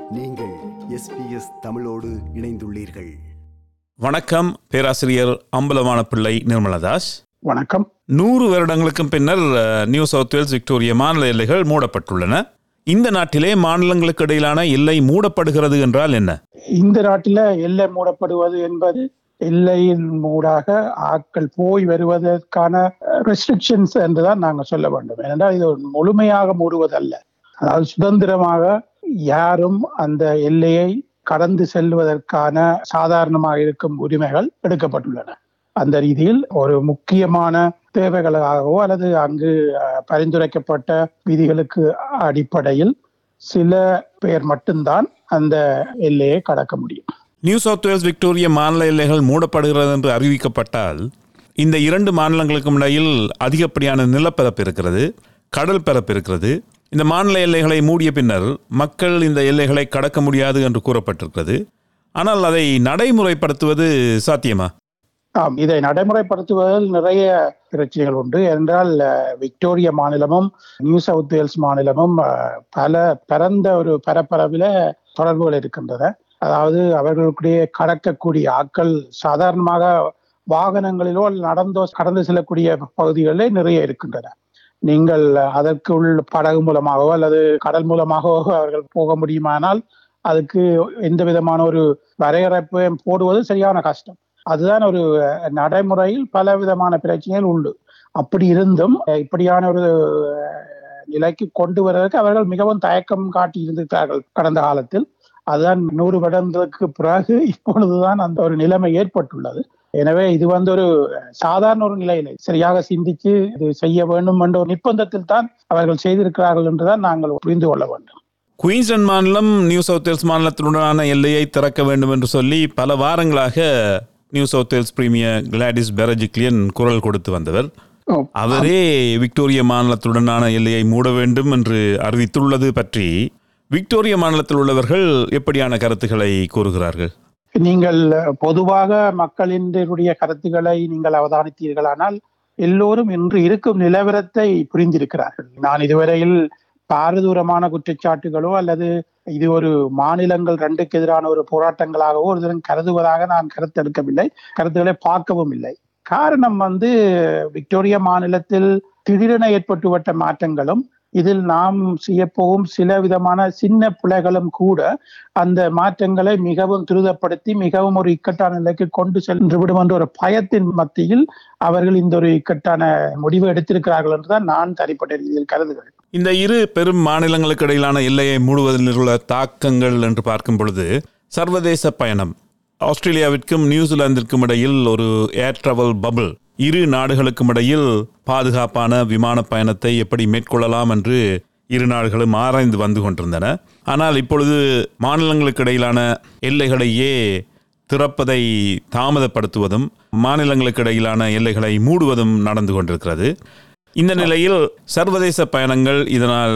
நீங்கள் எஸ்பிஎஸ் தமிழோடு இணைந்துள்ளீர்கள் வணக்கம் பேராசிரியர் அம்பலமான பிள்ளை நிர்மலதாஸ் வணக்கம் நூறு வருடங்களுக்கும் பின்னர் அஹ், நியூ சவுத் வேல்ஸ் விக்டோரியா மாநில எல்லைகள் மூடப்பட்டுள்ளன இந்த நாட்டிலே மாநிலங்களுக்கு இடையிலான எல்லை மூடப்படுகிறது என்றால் என்ன இந்த நாட்டில எல்லை மூடப்படுவது என்பது எல்லையின் மூடாக ஆட்கள் போய் வருவதற்கான ரெஸ்ட்ரிக்ஷன்ஸ் என்றுதான் நாங்க சொல்ல வேண்டும் ஏனென்றால் இது ஒரு முழுமையாக மூடுவதல்ல அதாவது சுதந்திரமாக யாரும் அந்த எல்லையை கடந்து செல்வதற்கான சாதாரணமாக இருக்கும் உரிமைகள் எடுக்கப்பட்டுள்ளன அந்த ரீதியில் ஒரு முக்கியமான தேவைகளுக்காகவோ அல்லது அங்கு அஹ், பரிந்துரைக்கப்பட்ட விதிகளுக்கு அடிப்படையில் சில பேர் மட்டும்தான் அந்த எல்லையை கடக்க முடியும் நியூ சவுத் வேல்ஸ் விக்டோரியா மாநில எல்லைகள் மூடப்படுகிறது என்று அறிவிக்கப்பட்டால் இந்த இரண்டு மாநிலங்களுக்கும் இடையில் அதிகப்படியான நிலப்பரப்பு இருக்கிறது கடல் பரப்பு இருக்கிறது இந்த மாநில எல்லைகளை மூடிய பின்னர் மக்கள் இந்த எல்லைகளை கடக்க முடியாது என்று கூறப்பட்டிருக்கிறது ஆனால் அதை நடைமுறைப்படுத்துவது சாத்தியமா ஆம் இதை நடைமுறைப்படுத்துவதில் நிறைய பிரச்சனைகள் உண்டு என்றால் அஹ், விக்டோரியா மாநிலமும் நியூ சவுத் வேல்ஸ் மாநிலமும் அஹ், பல பரந்த ஒரு பரப்பளவில் தொடர்புகள் இருக்கின்றன அதாவது அவர்களுடைய கடக்கக்கூடிய ஆட்கள் சாதாரணமாக வாகனங்களிலோ அல்லது நடந்தோ கடந்து செல்லக்கூடிய பகுதிகளிலே நிறைய இருக்கின்றன நீங்கள் அதற்குள் படகு மூலமாகவோ அல்லது கடல் மூலமாகவோ அவர்கள் போக முடியுமானால் அதுக்கு எந்த விதமான ஒரு வரையறைப்பையும் போடுவது சரியான கஷ்டம் அதுதான் ஒரு அஹ், நடைமுறையில் பல விதமான பிரச்சனைகள் உண்டு அப்படி இருந்தும் அஹ், இப்படியான ஒரு அஹ், நிலைக்கு கொண்டு வருவதற்கு அவர்கள் மிகவும் தயக்கம் காட்டி இருந்திருக்கிறார்கள் கடந்த காலத்தில் அதுதான் நூறு வருடங்களுக்கு பிறகு இப்பொழுதுதான் அந்த ஒரு நிலைமை ஏற்பட்டுள்ளது எனவே இது வந்து ஒரு சாதாரண ஒரு நிலையில சரியாக சிந்திச்சு இது செய்ய வேண்டும் என்ற ஒரு நிர்பந்தத்தில் தான் அவர்கள் செய்திருக்கிறார்கள் என்றுதான் நாங்கள் புரிந்து கொள்ள வேண்டும் குயின்ஸ்லாந்து மாநிலம் நியூ சவுத் வேல்ஸ் மாநிலத்துடனான எல்லையை திறக்க வேண்டும் என்று சொல்லி பல வாரங்களாக New South Wales premier Gladys Berejiklian குரல் கொடுத்து வந்தவர் ஓ, அவரே விக்டோரியா மாநிலத்துடனான எல்லையை மூட வேண்டும் என்று அறிவித்துள்ளது பற்றி விக்டோரியா மாநிலத்தில் உள்ளவர்கள் எப்படியான கருத்துக்களை கூறுகிறார்கள் நீங்கள் பொதுவாக மக்களினுடைய கருத்துக்களை நீங்கள் அவதானித்தீர்களானால் எல்லோரும் இன்று இருக்கும் நிலவரத்தை புரிந்திருக்கிறார்கள் நான் இதுவரையில் பாரதூரமான குற்றச்சாட்டுகளோ அல்லது இது ஒரு மாநிலங்கள் ரெண்டுக்கு எதிரான ஒரு போராட்டங்களாகவோ ஒரு தினம் கருதுவதாக நான் கருத்தெடுக்கவில்லை கருத்துக்களை பார்க்கவும் இல்லை காரணம் வந்து விக்டோரியா மாநிலத்தில் திடீரென ஏற்பட்டுவிட்ட மாற்றங்களும் இதில் நாம் செய்யப்போகும் சில விதமான சின்ன பிழைகளும் கூட அந்த மாற்றங்களை மிகவும் துரிதப்படுத்தி மிகவும் ஒரு இக்கட்டான நிலைக்கு கொண்டு சென்று விடும் என்ற ஒரு பயத்தின் மத்தியில் அவர்கள் இந்த ஒரு இக்கட்டான முடிவு எடுத்திருக்கிறார்கள் என்றுதான் நான் தனிப்பட்ட ரீதியில் கருதுகிறேன் இந்த இரு பெரும் மாநிலங்களுக்கு இடையிலான எல்லையை மூடுவதில் உள்ள தாக்கங்கள் என்று பார்க்கும் பொழுது சர்வதேச பயணம் ஆஸ்திரேலியாவிற்கும் நியூசிலாந்திற்கும் இடையில் ஒரு ஏர் டிராவல் பபிள் இரு நாடுகளுக்கும் இடையில் பாதுகாப்பான விமான பயணத்தை எப்படி மேற்கொள்ளலாம் என்று இரு நாடுகளும் ஆராய்ந்து வந்து கொண்டிருந்தன ஆனால் இப்பொழுது மாநிலங்களுக்கு இடையிலான எல்லைகளையே திறப்பதை தாமதப்படுத்துவதும் மாநிலங்களுக்கு இடையிலான எல்லைகளை மூடுவதும் நடந்து கொண்டிருக்கிறது இந்த நிலையில் சர்வதேச பயணங்கள் இதனால்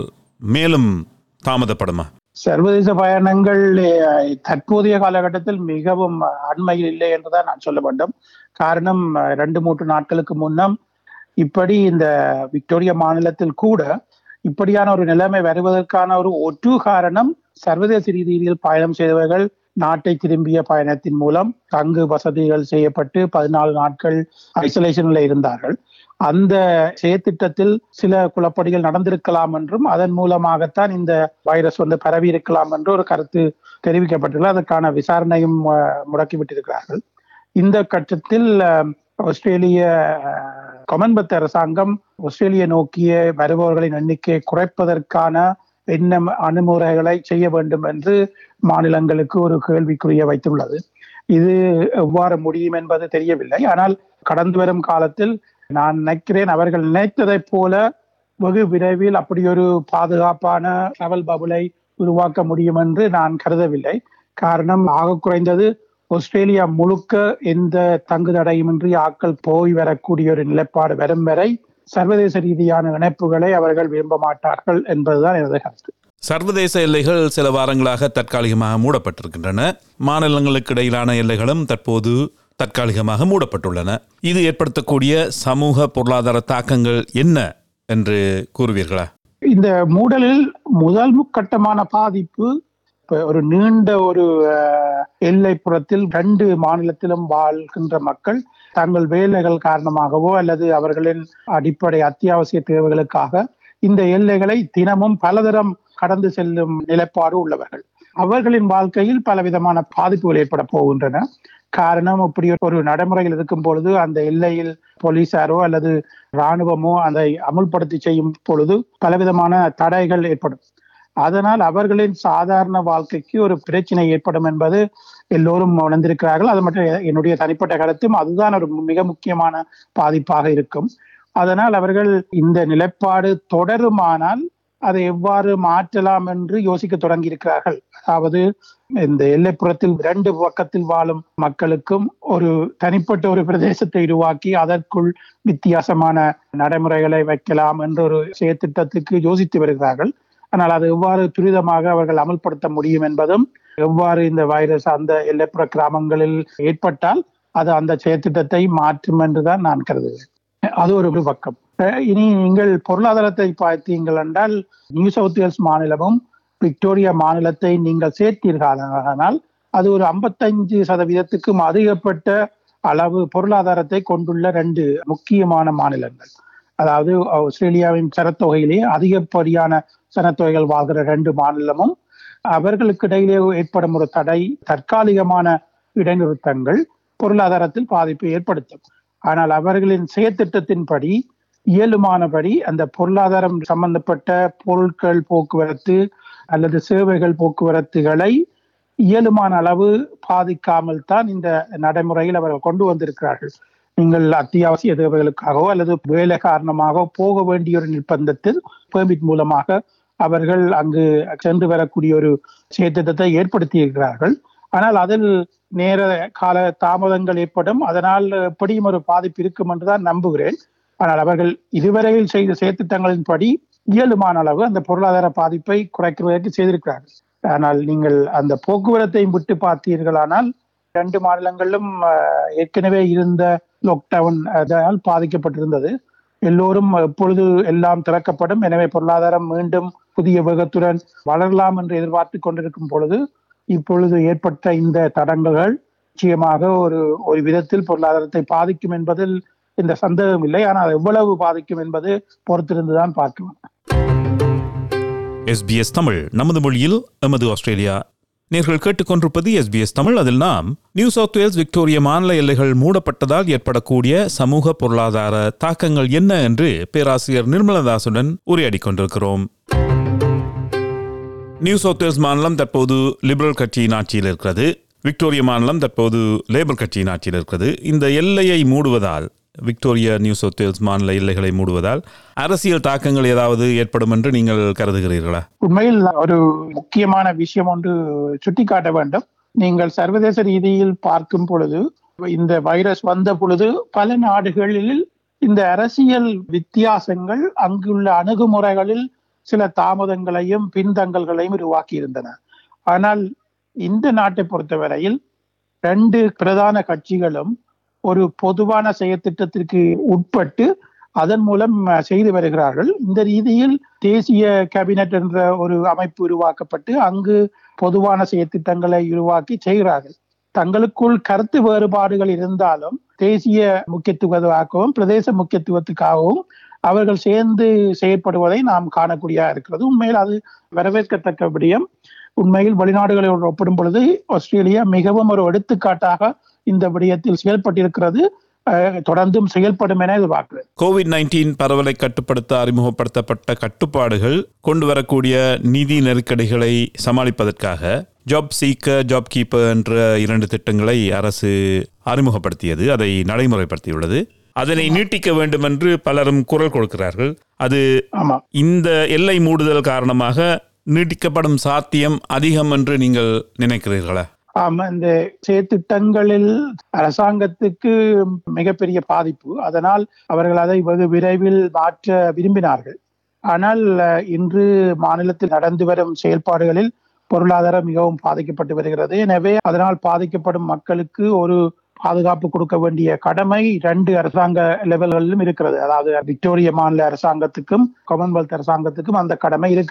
மேலும் தாமதப்படுமா சர்வதேச பயணங்கள் அஹ், தற்போதைய காலகட்டத்தில் மிகவும் அண்மையில் இல்லை என்றுதான் நான் சொல்ல வேண்டும் காரணம் அஹ், ரெண்டு மூன்று நாட்களுக்கு முன்னம் இப்படி இந்த விக்டோரியா மாநிலத்தில் கூட இப்படியான ஒரு நிலைமை வருவதற்கான ஒரு ஒற்று காரணம் சர்வதேச ரீதியில் பயணம் செய்தவர்கள் நாட்டை திரும்பிய பயணத்தின் மூலம் தங்கு வசதிகள் செய்யப்பட்டு பதினாலு நாட்கள் ஐசோலேஷன்ல இருந்தார்கள் அந்த செயற்திட்டத்தில் சில குழப்படிகள் நடந்திருக்கலாம் என்றும் அதன் மூலமாகத்தான் இந்த வைரஸ் வந்து பரவி இருக்கலாம் என்று ஒரு கருத்து தெரிவிக்கப்பட்டுள்ளது அதற்கான விசாரணையும் அஹ், முடக்கிவிட்டிருக்கிறார்கள் இந்த கட்டத்தில் அஹ், ஆஸ்திரேலிய அஹ், கொமன்பத் அரசாங்கம் ஆஸ்திரேலிய நோக்கிய வருபவர்களின் எண்ணிக்கையை குறைப்பதற்கான என்ன அணுகுமுறைகளை செய்ய வேண்டும் என்று மாநிலங்களுக்கு ஒரு கேள்விக்குரிய வைத்துள்ளது இது எவ்வாறு முடியும் என்பது தெரியவில்லை ஆனால் கடந்து வரும் காலத்தில் நான் நினைக்கிறேன் அவர்கள் நினைத்ததைப் போல வெகு விரைவில் அப்படி ஒரு பாதுகாப்பான டிராவல் பபுளை உருவாக்க முடியும் என்று நான் கருதவில்லை காரணம் ஆக குறைந்தது ஆஸ்திரேலியா முழுக்க எந்த தங்கு தடையுமின்றி ஆட்கள் போய் வரக்கூடிய ஒரு நிலைப்பாடு வரும் வரை சர்வதேச ரீதியான இணைப்புகளை அவர்கள் விரும்ப மாட்டார்கள் என்பதுதான் எனது கருத்து சர்வதேச எல்லைகள் சில வாரங்களாக தற்காலிகமாக மூடப்பட்டிருக்கின்றன மாநிலங்களுக்கு இடையிலான எல்லைகளும் தற்போது தற்காலிகமாக மூடப்பட்டுள்ளன இது ஏற்படுத்தக்கூடிய சமூக பொருளாதார தாக்கங்கள் என்ன என்று கூறுவீர்களா இந்த மூடலில் முதல் கட்டமான பாதிப்பு இப்ப ஒரு நீண்ட ஒரு அஹ், எல்லைப்புறத்தில் ரெண்டு மாநிலத்திலும் வாழ்கின்ற மக்கள் தங்கள் வேலைகள் காரணமாகவோ அல்லது அவர்களின் அடிப்படை அத்தியாவசிய தேவைகளுக்காக இந்த எல்லைகளை தினமும் பலதரம் கடந்து செல்லும் நிலைப்பாடு உள்ளவர்கள் அவர்களின் வாழ்க்கையில் பலவிதமான பாதிப்புகள் ஏற்பட போகின்றன காரணம் இப்படி ஒரு நடைமுறையில் இருக்கும் பொழுது அந்த எல்லையில் போலீசாரோ அல்லது இராணுவமோ அதை அமுல்படுத்தி செய்யும் பொழுது பலவிதமான தடைகள் ஏற்படும் அதனால் அவர்களின் சாதாரண வாழ்க்கைக்கு ஒரு பிரச்சனை ஏற்படும் என்பது எல்லோரும் உணர்ந்திருக்கிறார்கள் அது மட்டும் என்னுடைய தனிப்பட்ட கருத்தும் அதுதான் ஒரு மிக முக்கியமான பாதிப்பாக இருக்கும் அதனால் அவர்கள் இந்த நிலைப்பாடு தொடருமானால் அதை எவ்வாறு மாற்றலாம் என்று யோசிக்க தொடங்கி இருக்கிறார்கள் அதாவது இந்த எல்லைப்புறத்தில் இரண்டு பக்கத்தில் வாழும் மக்களுக்கும் ஒரு தனிப்பட்ட ஒரு பிரதேசத்தை உருவாக்கி அதற்குள் வித்தியாசமான நடைமுறைகளை வைக்கலாம் என்ற ஒரு செயற்திட்டத்துக்கு யோசித்து வருகிறார்கள் ஆனால் அது எவ்வாறு துரிதமாக அவர்கள் அமல்படுத்த முடியும் என்பதும் எவ்வாறு இந்த வைரஸ் அந்த எல்லைப்புற கிராமங்களில் ஏற்பட்டால் அது அந்த செயற்திட்டத்தை மாற்றும் என்றுதான் நான் கருதுகிறேன் அது ஒரு பக்கம் அஹ் இனி நீங்கள் பொருளாதாரத்தை பார்த்தீங்கள் என்றால் நியூ சவுத் வேல்ஸ் மாநிலமும் விக்டோரியா மாநிலத்தை நீங்கள் சேர்த்தீர்களானால் அது ஒரு ஐம்பத்தஞ்சு சதவீதத்துக்கும் அதிகப்பட்ட அளவு பொருளாதாரத்தை கொண்டுள்ள ரெண்டு முக்கியமான மாநிலங்கள் அதாவது ஆஸ்திரேலியாவின் சனத்தொகையிலே அதிகப்படியான சனத்தொகைகள் வாழ்கிற ரெண்டு மாநிலமும் அவர்களுக்கு இடையிலே ஏற்படும் ஒரு தடை தற்காலிகமான இடைநிறுத்தங்கள் பொருளாதாரத்தில் பாதிப்பை ஏற்படுத்தும் ஆனால் அவர்களின் செயற்திட்டத்தின்படி இயலுமானபடி அந்த பொருளாதாரம் சம்பந்தப்பட்ட பொருட்கள் போக்குவரத்து அல்லது சேவைகள் போக்குவரத்துகளை இயலுமான அளவு பாதிக்காமல் தான் இந்த நடைமுறையில் அவர்கள் கொண்டு வந்திருக்கிறார்கள் நீங்கள் அத்தியாவசிய தேவைகளுக்காகவோ அல்லது வேலை காரணமாக போக வேண்டிய ஒரு நிர்பந்தத்தில் பெர்மிட் மூலமாக அவர்கள் அங்கு சென்று வரக்கூடிய ஒரு செயற்திட்டத்தை ஏற்படுத்தி இருக்கிறார்கள் ஆனால் அதில் நேர கால தாமதங்கள் ஏற்படும் அதனால் எப்படியும் ஒரு பாதிப்பு இருக்கும் என்றுதான் நம்புகிறேன் ஆனால் அவர்கள் இதுவரையில் செய்த செயற்திட்டங்களின்படி இயலுமான அளவு அந்த பொருளாதார பாதிப்பை குறைக்கிறதற்கு செய்திருக்கிறார்கள் ஆனால் நீங்கள் அந்த போக்குவரத்தையும் விட்டு பார்த்தீர்களானால் ரெண்டு மாநிலங்களிலும் அஹ், ஏற்கனவே இருந்த லாக்டவுன் அதனால் பாதிக்கப்பட்டிருந்தது எல்லோரும் எப்பொழுது எல்லாம் திறக்கப்படும் எனவே பொருளாதாரம் மீண்டும் புதிய வேகத்துடன் வளரலாம் என்று எதிர்பார்த்து கொண்டிருக்கும் பொழுது இப்பொழுது ஏற்பட்ட இந்த தடங்கல்கள் நிச்சயமாக ஒரு ஒரு விதத்தில் பொருளாதாரத்தை பாதிக்கும் என்பதில் இந்த சந்தேகம் இல்லை ஆனால் எவ்வளவு பாதிக்கும் என்பது பொறுத்திருந்துதான் பார்க்கலாம் எஸ்பிஎஸ் தமிழ் நமது மொழியில் எமது ஆஸ்திரேலியா நேர்கள் கேட்டுக்கொண்டிருப்பது எஸ்பிஎஸ் தமிழ் அதில் நாம் நியூ சவுத் வேல்ஸ் விக்டோரியா மாநில எல்லைகள் மூடப்பட்டதால் ஏற்படக்கூடிய சமூக பொருளாதார தாக்கங்கள் என்ன என்று பேராசிரியர் நிர்மலதாசுடன் உரையாடிக் கொண்டிருக்கிறோம் நியூ சவுத் வேல்ஸ் மாநிலம் தற்போது லிபரல் கட்சியின் ஆட்சியில் இருக்கிறது விக்டோரியா மாநிலம் தற்போது லேபர் கட்சியின் ஆட்சியில் இருக்கிறது இந்த எல்லையை மூடுவதால் விக்டோரியா நியூ சவுத் வேல்ஸ் மாநில எல்லைகளை மூடுவதால் அரசியல் தாக்கங்கள் ஏதாவது ஏற்படும் என்று நீங்கள் கருதுகிறீர்களா உண்மையில் ஒரு முக்கியமான விஷயம் ஒன்று சுட்டிக்காட்ட வேண்டும் நீங்கள் சர்வதேச ரீதியில் பார்க்கும் பொழுது இந்த வைரஸ் வந்த பொழுது பல நாடுகளில் இந்த அரசியல் வித்தியாசங்கள் அங்குள்ள அணுகுமுறைகளில் சில தாமதங்களையும் பின்தங்கல்களையும் உருவாக்கி இருந்தன ஆனால் இந்த நாட்டை பொறுத்தவரையில் ரெண்டு பிரதான கட்சிகளும் ஒரு பொதுவான செயற்திட்டத்திற்கு உட்பட்டு அதன் மூலம் அஹ், செய்து வருகிறார்கள் இந்த ரீதியில் தேசிய கேபினட் என்ற ஒரு அமைப்பு உருவாக்கப்பட்டு அங்கு பொதுவான செயற்திட்டங்களை உருவாக்கி செய்கிறார்கள் தங்களுக்குள் கருத்து வேறுபாடுகள் இருந்தாலும் தேசிய முக்கியத்துவத்துக்காகவும் பிரதேச முக்கியத்துவத்துக்காகவும் அவர்கள் சேர்ந்து செயற்படுவதை நாம் காணக்கூடியதா இருக்கிறது உண்மையில் அது வரவேற்கத்தக்க விடயம் உண்மையில் வெளிநாடுகளோடு ஒப்பிடும் பொழுது ஆஸ்திரேலியா மிகவும் ஒரு எடுத்துக்காட்டாக இந்த விடயத்தில் செயல்பட்டிருக்கிறது அஹ், தொடர்ந்தும் செயல்படும் என எதிர்பார்க்கிறேன் கோவிட் நைன்டீன் பரவலை கட்டுப்படுத்த அறிமுகப்படுத்தப்பட்ட கட்டுப்பாடுகள் கொண்டு வரக்கூடிய நிதி நெருக்கடிகளை சமாளிப்பதற்காக ஜாப் சீக்கர் ஜாப் கீப்பர் என்ற இரண்டு திட்டங்களை அரசு அறிமுகப்படுத்தியது அதை நடைமுறைப்படுத்தியுள்ளது அதனை நீட்டிக்க வேண்டும் என்று பலரும் குரல் கொடுக்கிறார்கள் அது ஆமா இந்த எல்லை மூடுதல் காரணமாக நீட்டிக்கப்படும் சாத்தியம் அதிகம் என்று நீங்கள் நினைக்கிறீர்களா ஆமா இந்த செயற்திட்டங்களில் அரசாங்கத்துக்கு மிகப்பெரிய பாதிப்பு அதனால் அவர்கள் அதை வெகு விரைவில் மாற்ற விரும்பினார்கள் ஆனால் அஹ், இன்று மாநிலத்தில் நடந்து வரும் செயல்பாடுகளில் பொருளாதாரம் மிகவும் பாதிக்கப்பட்டு வருகிறது எனவே அதனால் பாதிக்கப்படும் மக்களுக்கு ஒரு பாதுகாப்பு கொடுக்க வேண்டிய கடமை ரெண்டு அரசாங்க லெவல்களிலும் இருக்கிறது அதாவது விக்டோரிய மாநில அரசாங்கத்துக்கும் காமன்வெல்த் அரசாங்கத்துக்கும் அந்த கடமை இருக்கிறது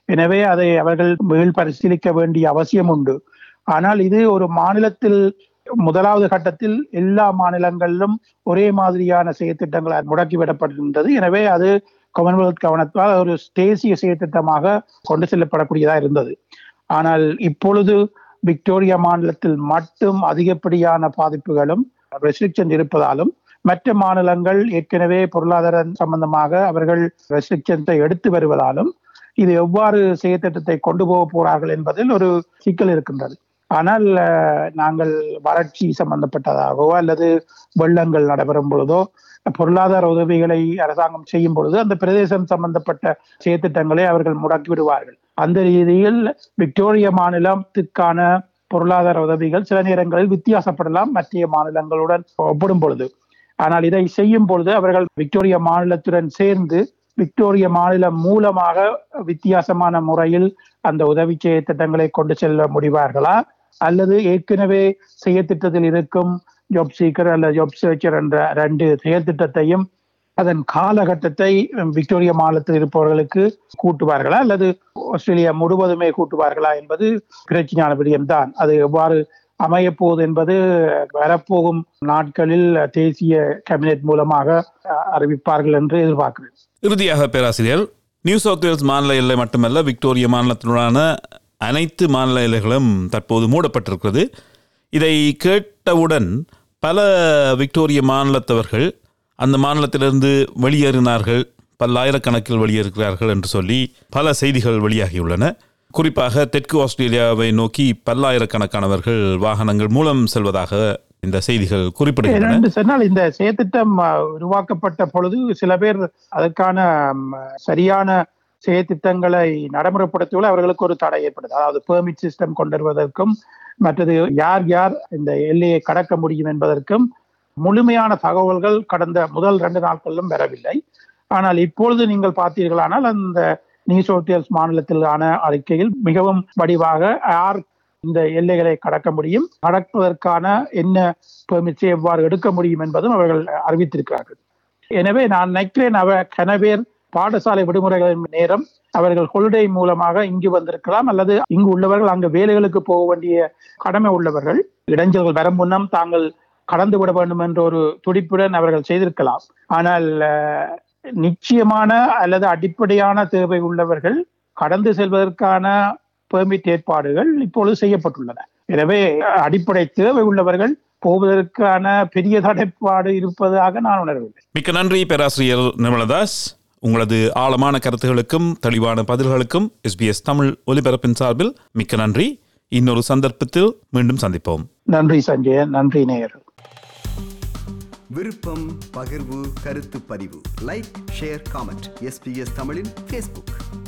எனவே அதை அவர்கள் மீள் பரிசீலிக்க வேண்டிய அவசியம் உண்டு ஆனால் இது ஒரு மாநிலத்தில் முதலாவது கட்டத்தில் எல்லா மாநிலங்களிலும் ஒரே மாதிரியான செயற்திட்டங்கள் முடக்கிவிடப்படுகின்றது எனவே அது காமன்வெல்த் கவனத்தால் ஒரு தேசிய செயற்திட்டமாக கொண்டு செல்லப்படக்கூடியதா இருந்தது ஆனால் இப்பொழுது விக்டோரியா மாநிலத்தில் மட்டும் அதிகப்படியான பாதிப்புகளும் ரெஸ்ட்ரிக்ஷன் இருப்பதாலும் மற்ற மாநிலங்கள் ஏற்கனவே பொருளாதார சம்பந்தமாக அவர்கள் ரெஸ்ட்ரிக்ஷன்ஸை எடுத்து வருவதாலும் இது எவ்வாறு செயற்திட்டத்தை கொண்டு போக போறார்கள் என்பதில் ஒரு சிக்கல் இருக்கின்றது ஆனால் அஹ், நாங்கள் வறட்சி சம்பந்தப்பட்டதாகவோ அல்லது வெள்ளங்கள் நடைபெறும் பொழுதோ பொருளாதார உதவிகளை அரசாங்கம் செய்யும் பொழுது அந்த பிரதேசம் சம்பந்தப்பட்ட செயற்திட்டங்களை அவர்கள் முடக்கி விடுவார்கள் அந்த ரீதியில் விக்டோரியா மாநிலத்துக்கான பொருளாதார உதவிகள் சில நேரங்களில் வித்தியாசப்படலாம் மற்ற மாநிலங்களுடன் ஒப்பிடும் பொழுது ஆனால் இதை செய்யும் பொழுது அவர்கள் விக்டோரியா மாநிலத்துடன் சேர்ந்து விக்டோரியா மாநிலம் மூலமாக வித்தியாசமான முறையில் அந்த உதவி செய்ய திட்டங்களை கொண்டு செல்ல முடிவார்களா அல்லது ஏற்கனவே செயற்திட்டத்தில் இருக்கும் ஜாப் சீக்கர் அல்லது ஜாப் சர்ச்சர் என்ற ரெண்டு செயற்திட்டத்தையும் அதன் காலகட்டத்தை விக்டோரியா மாநிலத்தில் இருப்பவர்களுக்கு கூட்டுவார்களா அல்லது ஆஸ்திரேலியா முழுவதுமே கூட்டுவார்களா என்பது பிரச்சனையான விடயம்தான் அது எவ்வாறு அமையப் போகுது என்பது வரப்போகும் நாட்களில் தேசிய கேபினெட் மூலமாக அஹ், அறிவிப்பார்கள் என்று எதிர்பார்க்கிறேன் இறுதியாக பேராசிரியர் நியூ சவுத் வேல்ஸ் மாநில எல்லை மட்டுமல்ல விக்டோரியா மாநிலத்தினுடான அனைத்து மாநில எல்லைகளும் தற்போது மூடப்பட்டிருக்கிறது இதை கேட்டவுடன் பல விக்டோரிய மாநிலத்தவர்கள் அந்த மாநிலத்திலிருந்து வெளியேறினார்கள் பல்லாயிரக்கணக்கில் வெளியேறுகிறார்கள் என்று சொல்லி பல செய்திகள் வெளியாகியுள்ளன குறிப்பாக தெற்கு ஆஸ்திரேலியாவை நோக்கி பல்லாயிரக்கணக்கானவர்கள் வாகனங்கள் மூலம் செல்வதாக இந்த செய்திகள் குறிப்பிடுகின்றன இரண்டு சொன்னால் இந்த செயற்திட்டம் அஹ், உருவாக்கப்பட்ட பொழுது சில பேர் அதற்கான ம், சரியான செயற்திட்டங்களை நடைமுறைப்படுத்துவதில் அவர்களுக்கு ஒரு தடை ஏற்படுது அதாவது பெர்மிட் சிஸ்டம் கொண்டு வருவதற்கும் மற்றது யார் யார் இந்த எல்லையை கடக்க முடியும் என்பதற்கும் முழுமையான தகவல்கள் கடந்த முதல் ரெண்டு நாட்களிலும் வரவில்லை ஆனால் இப்பொழுது நீங்கள் பார்த்தீர்களானால் அந்த நியூ சவுத் வேல்ஸ் மாநிலத்திலான அறிக்கையில் மிகவும் வடிவாக யார் இந்த எல்லைகளை கடக்க முடியும் கடப்பதற்கான என்ன பெர்மிட்ஸை எவ்வாறு எடுக்க முடியும் என்பதும் அவர்கள் அறிவித்திருக்கிறார்கள் எனவே நான் நினைக்கிறேன் அவ கனவேர் பாடசாலை விடுமுறைகளின் நேரம் அவர்கள் ஹொலிடே மூலமாக இங்கு வந்திருக்கலாம் அல்லது இங்கு உள்ளவர்கள் அங்கு வேலைகளுக்கு போக வேண்டிய கடமை உள்ளவர்கள் இடைஞ்சல்கள் வரும் முன்னம் தாங்கள் கடந்து விட வேண்டும் என்ற ஒரு துடிப்புடன் அவர்கள் செய்திருக்கலாம் ஆனால் அஹ், நிச்சயமான அல்லது அடிப்படையான தேவை உள்ளவர்கள் கடந்து செல்வதற்கான பெர்மிட் ஏற்பாடுகள் இப்பொழுது செய்யப்பட்டுள்ளன எனவே அடிப்படை தேவை உள்ளவர்கள் போவதற்கான பெரிய தடைப்பாடு இருப்பதாக நான் உணரவில்லை மிக்க நன்றி பேராசிரியர் நிர்மலதாஸ் உங்களது ஆழமான கருத்துகளுக்கும் தெளிவான பதில்களுக்கும் எஸ்பிஎஸ் தமிழ் ஒலிபரப்பின் சார்பில் மிக்க நன்றி இன்னொரு சந்தர்ப்பத்தில் மீண்டும் சந்திப்போம் நன்றி சஞ்சயன் நன்றி நேயர் விருப்பம் பகிர்வு கருத்து பதிவு லைக் ஷேர் காமெண்ட் எஸ்பிஎஸ் தமிழின் ஃபேஸ்புக்